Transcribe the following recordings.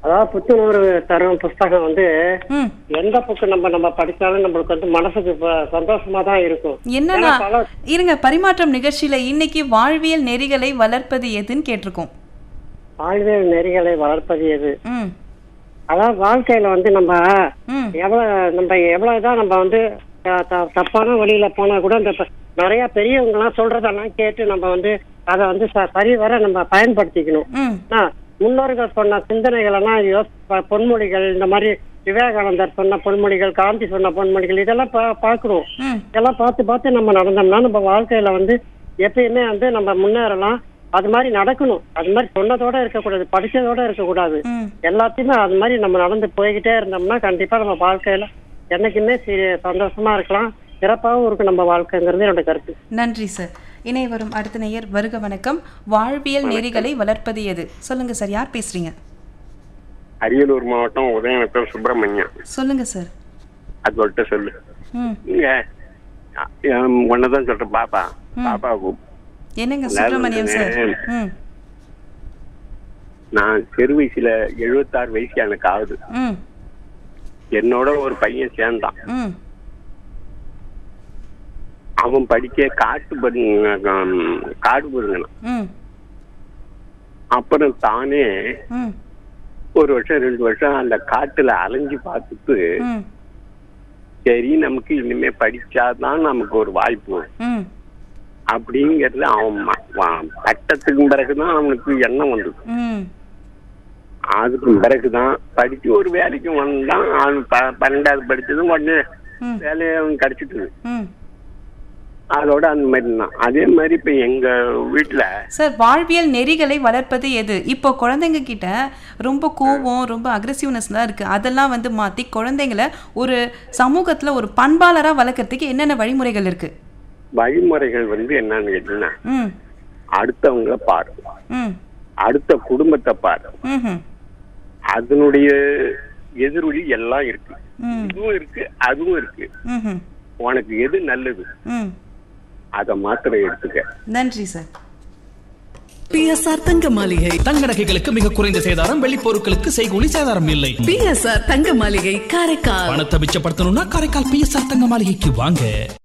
அதாவது புத்துணர்வு தரும் புஸ்தகம் வந்து ம் எந்த புக்கு நம்ம நம்ம படிச்சாலும் நம்மளுக்கு வந்து மனசுக்கு ப- சந்தோஷமா தான் இருக்கும் என்னன்னா ஏன்னா பல- இருங்க பரிமாற்றம் நிகழ்ச்சியில இன்னைக்கு வாழ்வியல் நெறிகளை வளர்ப்பது எதுன்னு கேட்டிருக்கோம் வாழ்வியல் நெறிகளை வளர்ப்பது எது ம் அதாவது வாழ்க்கையில வந்து நம்ம ம் எவ்வளவு நம்ம எவ்வளவுதான் நம்ம வந்து த- த- தப்பான வழியில போனா கூட இந்த ப- நிறைய பெரியவங்க எல்லாம் சொல்றதெல்லாம் கேட்டு நம்ம வந்து அதை வந்து ச- சரிவர நம்ம பயன்படுத்திக்கணும் ம் ஆ, முன்னோர்கள் சொன்ன சிந்தனைகள் எல்லாம் யோசி ப- பொன்மொழிகள் இந்த மாதிரி விவேகானந்தர் சொன்ன பொன்மொழிகள் காந்தி சொன்ன பொன்மொழிகள் இதெல்லாம் பா பார்க்கணும் ம் இதெல்லாம் பார்த்து பார்த்து நம்ம நடந்தோம்னா நம்ம வாழ்க்கையில வந்து எப்பயுமே வந்து நம்ம முன்னேறலாம் அது மாதிரி நடக்கணும் அது மாதிரி சொன்னதோட இருக்கக்கூடாது படிச்சதோட இருக்கக்கூடாது ம் எல்லாத்தையுமே அது மாதிரி நம்ம நடந்து போய்கிட்டே இருந்தோம்னா கண்டிப்பா நம்ம வாழ்க்கையில என்னைக்குமே சி- சந்தோஷமா இருக்கலாம் சிறப்பாகவும் இருக்கும் நம்ம வாழ்க்கைங்கிறது என்னோட கருத்து நன்றி சார் இணை வரும் அடுத்த நேயர் வருக வணக்கம் வாழ்வியல் நெறிகளை வளர்ப்பது எது சொல்லுங்க சார் யார் பேசுறீங்க அரியலூர் மாவட்டம் உதயநத்தம் சுப்பிரமணியம் சொல்லுங்க சார் அது சொல்லிட்டு சொல்லு ம் இங்க ஒன்னதான் சொல்றேன் பாப்பா பாப்பாவுக்கு என்னங்க சுப்பிரமணியம் சார் ம் நான் சிறு வயசுல எழுபத்தாறு வயசு எனக்கு ஆகுது ம் என்னோட ஒரு பையன் சேர்ந்தான் ம் அவன் படிக்க காட்டு பருங்க காடு பருங்கணும் ம் அப்புறம் தானே ம் ஒரு வருஷம் ரெண்டு வருஷம் அந்த காட்டுல அலைஞ்சு பார்த்துட்டு ம் சரி நமக்கு இனிமே படிச்சாதான் நமக்கு ஒரு வாய்ப்பு ம் அப்படிங்கறதுல அவன் ம- வா- பட்டத்துக்கு பிறகுதான் அவனுக்கு எண்ணம் வந்தது ம் அதுக்கு பிறகுதான் படிச்சு ஒரு வேலைக்கு வந்தான் அவன் ப- பன்னெண்டாவது படிச்சதும் உடனே ம் வேலையை அவன் கிடைச்சிட்டு ம் அதோட அந்த மாதிரி தான் அதே மாதிரி இப்ப எங்க வீட்டுல சார் வாழ்வியல் நெறிகளை வளர்ப்பது எது இப்போ குழந்தைங்க கிட்ட ரொம்ப கோவம் ரொம்ப அக்ரெசிவ்னஸ்லாம் இருக்கு அதெல்லாம் வந்து மாத்தி குழந்தைங்கள ஒரு சமூகத்துல ஒரு பண்பாளரா வளர்க்கறதுக்கு என்னென்ன வழிமுறைகள் இருக்கு வழிமுறைகள் வந்து என்னன்னு கேட்டீங்கன்னா ம் அடுத்தவங்கள பாரு ம் அடுத்த குடும்பத்தை பாரு ம் அதனுடைய எதிரொலி எல்லாம் இருக்கு ம் இதுவும் இருக்கு அதுவும் இருக்கு ம் உனக்கு எது நல்லது ம் அதை மாத்திரம் எடுத்துக்க நன்றி சார் பிஎஸ்ஆர் தங்க மாளிகை தங்க நகைகளுக்கு மிக குறைந்த சேதாரம் வெள்ளி பொருட்களுக்கு செய்கூலி சேதாரம் இல்லை பிஎஸ்ஆர் தங்க மாளிகை காரைக்கால் பணத்தை மிச்சப்படுத்தணும்னா காரைக்கால் பிஎஸ்ஆர் தங்க மாளிகைக்கு வாங்க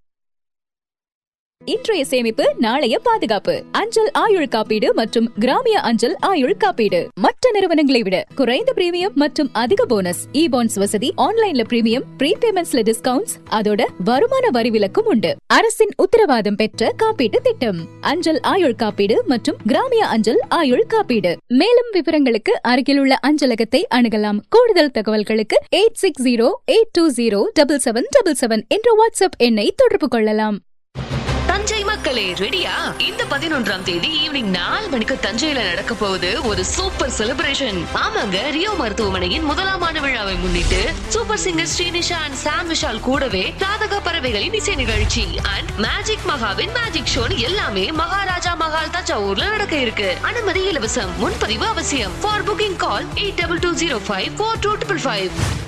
இன்றைய சேமிப்பு நாளைய பாதுகாப்பு அஞ்சல் ஆயுள் காப்பீடு மற்றும் கிராமிய அஞ்சல் ஆயுள் காப்பீடு மற்ற நிறுவனங்களை விட குறைந்த பிரீமியம் மற்றும் அதிக போனஸ் இ பாண்ட்ஸ் வசதி ஆன்லைன்ல பிரீமியம் ப்ரீபேமெண்ட்ஸ்ல டிஸ்கவுண்ட்ஸ் அதோட வருமான வரி விலக்கும் உண்டு அரசின் உத்தரவாதம் பெற்ற காப்பீட்டு திட்டம் அஞ்சல் ஆயுள் காப்பீடு மற்றும் கிராமிய அஞ்சல் ஆயுள் காப்பீடு மேலும் விவரங்களுக்கு அருகிலுள்ள அஞ்சலகத்தை அணுகலாம் கூடுதல் தகவல்களுக்கு eight six zero eight two zero double seven double seven என்ற வாட்ஸ்அப் எண்ணை தொடர்பு கொள்ளலாம் தஞ்சை மக்களே ரெடியா இந்த பதினொன்றாம் தேதி ஈவினிங் நாலு மணிக்கு தஞ்சையில நடக்க போகுது ஒரு சூப்பர் செலிப்ரேஷன் ஆமாங்க ரியோ மருத்துவமனையின் முதலாம் ஆண்டு விழாவை முன்னிட்டு super singer Srinisha and Sam Vishal கூடவே ராதக பறவைகளின் இசை நிகழ்ச்சி அண்ட் மேஜிக் மகாவின் மேஜிக் ஷோ எல்லாமே மகாராஜா மகால் தஞ்சாவூர்ல நடக்க இருக்கு அனுமதி இலவசம் முன்பதிவு அவசியம் for booking call eight double two zero five four two triple five